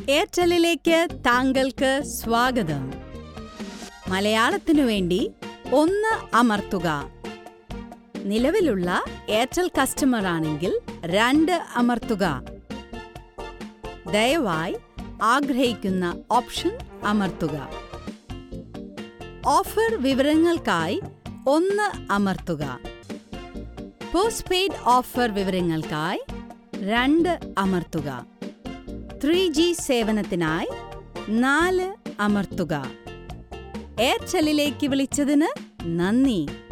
എയർടെല്ലിലേക്ക് താങ്കൾക്ക് സ്വാഗതം മലയാളത്തിനു വേണ്ടി ഒന്ന് അമർത്തുക നിലവിലുള്ള എയർടെൽ കസ്റ്റമർ ആണെങ്കിൽ രണ്ട് അമർത്തുക ദയവായി ആഗ്രഹിക്കുന്ന ഓപ്ഷൻ അമർത്തുക ഓഫർ വിവരങ്ങൾക്കായി ഒന്ന് അമർത്തുക പോസ്റ്റ് പെയ്ഡ് ഓഫർ വിവരങ്ങൾക്കായി രണ്ട് അമർത്തുക ത്രീ ജി സേവനത്തിനായി നാല് അമർത്തുക എയർടെല്ലിലേക്ക് വിളിച്ചതിന് നന്ദി